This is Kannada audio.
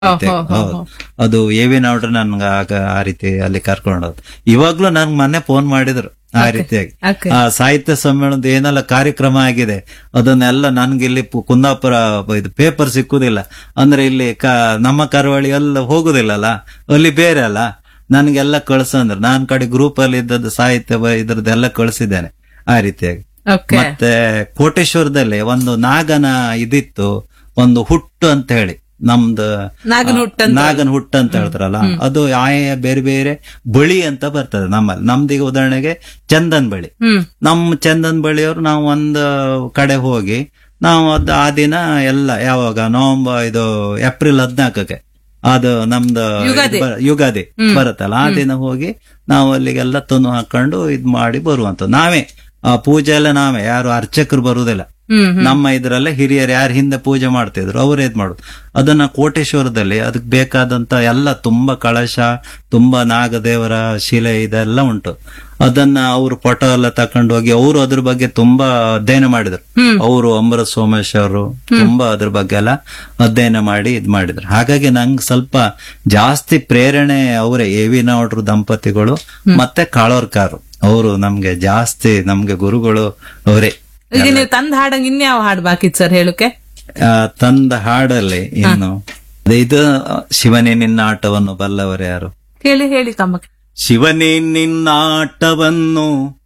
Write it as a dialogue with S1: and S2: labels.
S1: ಮತ್ತೆ,
S2: ಹೋ, ಹೋ,
S1: ಹೌದು. ಅದು ಎವಿ ನೋಡ್ರೆ ನನ್ಗ ಆಗ ಆ ರೀತಿ ಅಲ್ಲಿ ಕರ್ಕೊಂಡೋದು ಇವಾಗ್ಲೂ ನನ್ಗೆ ಮೊನ್ನೆ ಫೋನ್ ಮಾಡಿದ್ರು ಆ ರೀತಿಯಾಗಿ
S2: Okay.
S1: ಆ ಸಾಹಿತ್ಯ ಸಮ್ಮೇಳನದ ಏನೆಲ್ಲ ಕಾರ್ಯಕ್ರಮ ಆಗಿದೆ ಅದನ್ನೆಲ್ಲ ನನ್ಗೆ ಇಲ್ಲಿ ಪು- ಕುಂದಾಪುರ ಇದು ಪೇಪರ್ ಸಿಕ್ಕುದಿಲ್ಲ ಅಂದ್ರೆ ಇಲ್ಲಿ ಕ ನಮ್ಮ ಕರಾವಳಿ ಎಲ್ಲ ಹೋಗುದಿಲ್ಲಲ್ಲ ಅಲ್ಲಿ ಬೇರೆ ಅಲ್ಲ ನನ್ಗೆಲ್ಲ ಕಳ್ಸಂದ್ರು ನಾನ್ ಕಡೆ ಗ್ರೂಪ್ ಅಲ್ಲಿ ಇದ್ದದ್ದು ಸಾಹಿತ್ಯ ಬ- ಇದ್ರದ್ದೆಲ್ಲ ಕಳ್ಸಿದ್ದೇನೆ ಆ ರೀತಿಯಾಗಿ
S2: ಓಕೆ
S1: ಮತ್ತೆ ಕೋಟೇಶ್ವರದಲ್ಲಿ ಒಂದು ನಾಗನ ಇದಿತ್ತು ಒಂದು ಹುಟ್ಟು ಅಂತ ಹೇಳಿ ನಮ್ದು
S2: ನಾಗನ ಹುಟ್ಟು ಅಂತ.
S1: ನಾಗನ ಹುಟ್ಟು ಅಂತ ಹೇಳ್ತಾರಲ್ಲ ಅದು ಆಯಾ ಬೇರೆ ಬೇರೆ ಬಳಿ ಅಂತ ಬರ್ತದೆ ನಮ್ಮಲ್ಲಿ ನಮ್ದೀಗ ಉದಾಹರಣೆಗೆ ಚಂದನ್ ಬಳಿ
S2: ಹ್ಮ್
S1: ನಮ್ಮ ಚಂದನ್ ಬಳಿಯವರು ನಾವು ಒಂದು ಕಡೆ ಹೋಗಿ ನಾವು ಅದ್ ಆ ದಿನ ಎಲ್ಲ ಯಾವಾಗ ನವೆಂಬರ್ ಇದು ಏಪ್ರಿಲ್ ಹದ್ನಾಲ್ಕಕ್ಕೆ ಅದು ನಮ್ದು
S2: ಯುಗಾದಿ.
S1: ಇದು ಬ- ಯುಗಾದಿ ಬರುತ್ತಲ್ಲ ಆ ದಿನ ಹೋಗಿ ನಾವು ಅಲ್ಲಿಗೆಲ್ಲ ತುನು ಹಾಕೊಂಡು ಇದ್ ಮಾಡಿ ಬರುವಂತ ನಾವೇ ಆ ಪೂಜೆ ಎಲ್ಲ ನಾವೇ ಯಾರು ಅರ್ಚಕರು ಬರುವುದಿಲ್ಲ
S2: ಹ್ಮ್
S1: ನಮ್ಮ ಇದ್ರಲ್ಲೇ ಹಿರಿಯರು ಯಾರು ಹಿಂದೆ ಪೂಜೆ ಮಾಡ್ತಿದ್ರು ಅವರೇ ಇದ್ ಮಾಡುದು ಅದನ್ನ ಕೋಟೇಶ್ವರದಲ್ಲಿ ಅದಕ್ಕೆ ಬೇಕಾದಂತ ಎಲ್ಲ ತುಂಬಾ ಕಳಶ ತುಂಬಾ ನಾಗದೇವರ ಶಿಲೆ ಇದೆಲ್ಲ ಉಂಟು ಅದನ್ನ ಅವರು ಫೋಟೋ ಎಲ್ಲ ತಕೊಂಡು ಹೋಗಿ ಅವರು ಅದ್ರ ಬಗ್ಗೆ ತುಂಬಾ ಅಧ್ಯಯನ ಮಾಡಿದ್ರು ಅವರು ಅಮೃತ ಸೋಮೇಶ್ ಅವರು ತುಂಬಾ ಅದ್ರ ಬಗ್ಗೆ ಎಲ್ಲ ಅಧ್ಯಯನ ಮಾಡಿ ಇದ್ ಮಾಡಿದ್ರು ಹಾಗಾಗಿ ನಂಗೆ ಸ್ವಲ್ಪ ಜಾಸ್ತಿ ಪ್ರೇರಣೆ ಅವರೇ ಎ ವಿ ನಾವ್ಡ್ರು ದಂಪತಿಗಳು ಮತ್ತೆ ಕಾಳೋರ್ಕಾರು ಅವರು ನಮ್ಗೆ ಜಾಸ್ತಿ ನಮ್ಗೆ ಗುರುಗಳು ಅವರೇ
S2: ಈಗ ನೀವು ತಂದ ಹಾಡಂಗ್ ಇನ್ಯಾವ ಹಾಡು ಬಾಕಿ ಸರ್ ಹೇಳುಕೆ
S1: ಆ, ತಂದ ಹಾಡಲ್ಲಿ ಇನ್ನು ಅದೇ ಇದು ಶಿವನೇ ನಿನ್ನ ಆಟವನ್ನು ಬಲ್ಲವರು ಯಾರು
S2: ಹೇಳಿ ಹೇಳಿ ಕಮ್ಮ
S1: ಶಿವನೇ ನಿನ್ನ ಆಟವನ್ನು